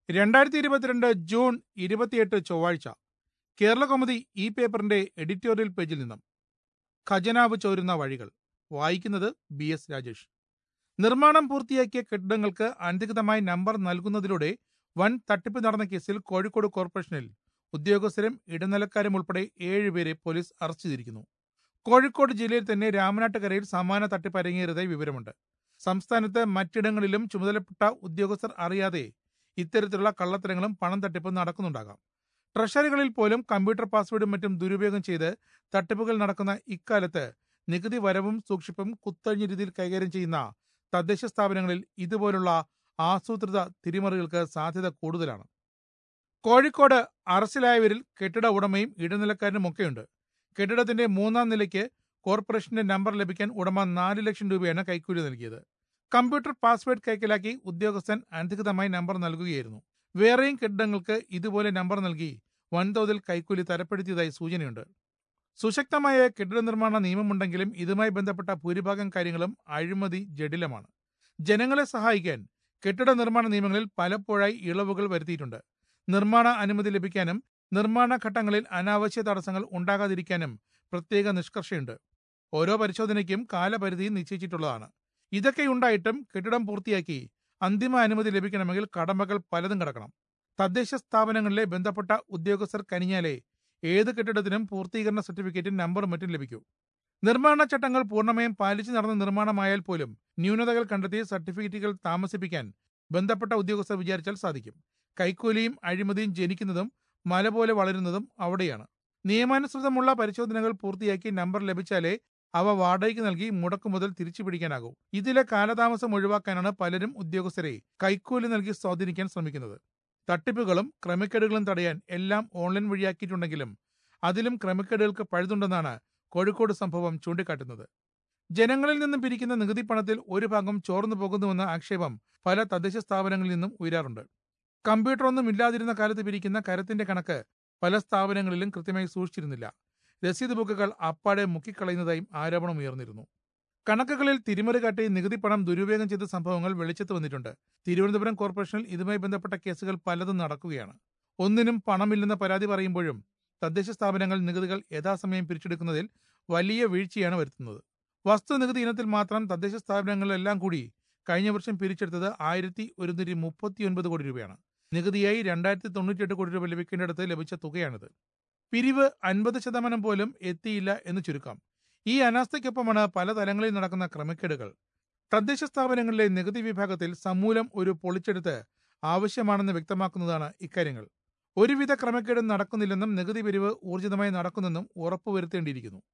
രണ്ടായിരത്തി ഇരുപത്തിരണ്ട് ജൂൺ ഇരുപത്തിയെട്ട് ചൊവ്വാഴ്ച കേരള കൗമുദി ഈ പേപ്പറിന്റെ എഡിറ്റോറിയൽ പേജിൽ നിന്നും ഖജനാവ് ചോരുന്ന വഴികൾ വായിക്കുന്നത് ബി എസ് രാജേഷ് നിർമ്മാണം പൂർത്തിയാക്കിയ കെട്ടിടങ്ങൾക്ക് അനധികൃതമായി നമ്പർ നൽകുന്നതിലൂടെ വൻ തട്ടിപ്പ് നടന്ന കേസിൽ കോഴിക്കോട് കോർപ്പറേഷനിൽ ഉദ്യോഗസ്ഥരും ഇടനിലക്കാരും ഉൾപ്പെടെ ഏഴുപേരെ പോലീസ് അറസ്റ്റ് ചെയ്തിരിക്കുന്നു കോഴിക്കോട് ജില്ലയിൽ തന്നെ രാമനാട്ടുകരയിൽ സമാന തട്ടിപ്പ് അരങ്ങേറിയതായി വിവരമുണ്ട് സംസ്ഥാനത്ത് മറ്റിടങ്ങളിലും ചുമതലപ്പെട്ട ഉദ്യോഗസ്ഥർ അറിയാതെ ഇത്തരത്തിലുള്ള കള്ളത്തരങ്ങളും പണം തട്ടിപ്പും നടക്കുന്നുണ്ടാകാം ട്രഷറികളിൽ പോലും കമ്പ്യൂട്ടർ പാസ്വേഡും മറ്റും ദുരുപയോഗം ചെയ്ത് തട്ടിപ്പുകൾ നടക്കുന്ന ഇക്കാലത്ത് നികുതി വരവും സൂക്ഷിപ്പും കുത്തഴിഞ്ഞ രീതിയിൽ കൈകാര്യം ചെയ്യുന്ന തദ്ദേശ സ്ഥാപനങ്ങളിൽ ഇതുപോലുള്ള ആസൂത്രിത തിരിമറികൾക്ക് സാധ്യത കൂടുതലാണ് കോഴിക്കോട് അറസ്റ്റിലായവരിൽ കെട്ടിട ഉടമയും ഇടനിലക്കാരനും ഒക്കെയുണ്ട് കെട്ടിടത്തിന്റെ മൂന്നാം നിലയ്ക്ക് കോർപ്പറേഷന്റെ നമ്പർ ലഭിക്കാൻ ഉടമ നാല് ലക്ഷം രൂപയാണ് കൈക്കൂലി നൽകിയത് കമ്പ്യൂട്ടർ പാസ്വേഡ് കൈക്കലാക്കി ഉദ്യോഗസ്ഥൻ അനധികൃതമായി നമ്പർ നൽകുകയായിരുന്നു വേറെയും കെട്ടിടങ്ങൾക്ക് ഇതുപോലെ നമ്പർ നൽകി വൻതോതിൽ കൈക്കൂലി തരപ്പെടുത്തിയതായി സൂചനയുണ്ട് സുശക്തമായ കെട്ടിട നിർമ്മാണ നിയമമുണ്ടെങ്കിലും ഇതുമായി ബന്ധപ്പെട്ട ഭൂരിഭാഗം കാര്യങ്ങളും അഴിമതി ജടിലമാണ് ജനങ്ങളെ സഹായിക്കാൻ കെട്ടിട നിർമ്മാണ നിയമങ്ങളിൽ പലപ്പോഴായി ഇളവുകൾ വരുത്തിയിട്ടുണ്ട് നിർമ്മാണ അനുമതി ലഭിക്കാനും നിർമ്മാണ ഘട്ടങ്ങളിൽ അനാവശ്യ തടസ്സങ്ങൾ ഉണ്ടാകാതിരിക്കാനും പ്രത്യേക നിഷ്കർഷയുണ്ട് ഓരോ പരിശോധനയ്ക്കും കാലപരിധി നിശ്ചയിച്ചിട്ടുള്ളതാണ് ഇതൊക്കെയുണ്ടായിട്ടും കെട്ടിടം പൂർത്തിയാക്കി അന്തിമ അനുമതി ലഭിക്കണമെങ്കിൽ കടമകൾ പലതും കിടക്കണം തദ്ദേശ സ്ഥാപനങ്ങളിലെ ബന്ധപ്പെട്ട ഉദ്യോഗസ്ഥർ കനിഞ്ഞാലേ ഏത് കെട്ടിടത്തിനും പൂർത്തീകരണ സർട്ടിഫിക്കറ്റും നമ്പറും മറ്റും ലഭിക്കൂ നിർമ്മാണ ചട്ടങ്ങൾ പൂർണ്ണമായും പാലിച്ചു നടന്ന നിർമ്മാണമായാൽ പോലും ന്യൂനതകൾ കണ്ടെത്തി സർട്ടിഫിക്കറ്റുകൾ താമസിപ്പിക്കാൻ ബന്ധപ്പെട്ട ഉദ്യോഗസ്ഥർ വിചാരിച്ചാൽ സാധിക്കും കൈക്കൂലിയും അഴിമതിയും ജനിക്കുന്നതും മല പോലെ വളരുന്നതും അവിടെയാണ് നിയമാനുസൃതമുള്ള പരിശോധനകൾ പൂർത്തിയാക്കി നമ്പർ ലഭിച്ചാലേ അവ വാടകയ്ക്ക് നൽകി മുടക്കുമുതൽ തിരിച്ചു പിടിക്കാനാകൂ ഇതിലെ കാലതാമസം ഒഴിവാക്കാനാണ് പലരും ഉദ്യോഗസ്ഥരെ കൈക്കൂലി നൽകി സ്വാധീനിക്കാൻ ശ്രമിക്കുന്നത് തട്ടിപ്പുകളും ക്രമക്കേടുകളും തടയാൻ എല്ലാം ഓൺലൈൻ വഴിയാക്കിയിട്ടുണ്ടെങ്കിലും അതിലും ക്രമക്കേടുകൾക്ക് പഴുതുണ്ടെന്നാണ് കോഴിക്കോട് സംഭവം ചൂണ്ടിക്കാട്ടുന്നത് ജനങ്ങളിൽ നിന്നും പിരിക്കുന്ന നികുതി പണത്തിൽ ഒരു ഭാഗം ചോർന്നു പോകുന്നുവെന്ന ആക്ഷേപം പല തദ്ദേശ സ്ഥാപനങ്ങളിൽ നിന്നും ഉയരാറുണ്ട് കമ്പ്യൂട്ടറൊന്നും ഇല്ലാതിരുന്ന കാലത്ത് പിരിക്കുന്ന കരത്തിന്റെ കണക്ക് പല സ്ഥാപനങ്ങളിലും കൃത്യമായി സൂക്ഷിച്ചിരുന്നില്ല രസീത് ബുക്കുകൾ അപ്പാടെ മുക്കിക്കളയുന്നതായും ആരോപണം ഉയർന്നിരുന്നു കണക്കുകളിൽ തിരിമറി കാട്ടി നികുതി പണം ദുരുപയോഗം ചെയ്ത സംഭവങ്ങൾ വെളിച്ചത്ത് വന്നിട്ടുണ്ട് തിരുവനന്തപുരം കോർപ്പറേഷനിൽ ഇതുമായി ബന്ധപ്പെട്ട കേസുകൾ പലതും നടക്കുകയാണ് ഒന്നിനും പണമില്ലെന്ന പരാതി പറയുമ്പോഴും തദ്ദേശ സ്ഥാപനങ്ങൾ നികുതികൾ യഥാസമയം പിരിച്ചെടുക്കുന്നതിൽ വലിയ വീഴ്ചയാണ് വരുത്തുന്നത് വസ്തുനികുതി ഇനത്തിൽ മാത്രം തദ്ദേശ സ്ഥാപനങ്ങളിലെല്ലാം കൂടി കഴിഞ്ഞ വർഷം പിരിച്ചെടുത്തത് ആയിരത്തി ഒരുന്നൂറ്റി മുപ്പത്തിയൊൻപത് കോടി രൂപയാണ് നികുതിയായി രണ്ടായിരത്തി തൊണ്ണൂറ്റിയെട്ട് കോടി രൂപ ലഭിക്കേണ്ടിടത്ത് ലഭിച്ച തുകയാണിത് പിരിവ് അൻപത് ശതമാനം പോലും എത്തിയില്ല എന്ന് ചുരുക്കം ഈ അനാസ്ഥയ്ക്കൊപ്പമാണ് പല തലങ്ങളിൽ നടക്കുന്ന ക്രമക്കേടുകൾ തദ്ദേശ സ്ഥാപനങ്ങളിലെ നികുതി വിഭാഗത്തിൽ സമൂലം ഒരു പൊളിച്ചെടുത്ത് ആവശ്യമാണെന്ന് വ്യക്തമാക്കുന്നതാണ് ഇക്കാര്യങ്ങൾ ഒരുവിധ ക്രമക്കേടും നടക്കുന്നില്ലെന്നും നികുതി പിരിവ് ഊർജിതമായി നടക്കുന്നെന്നും ഉറപ്പുവരുത്തേണ്ടിയിരിക്കുന്നു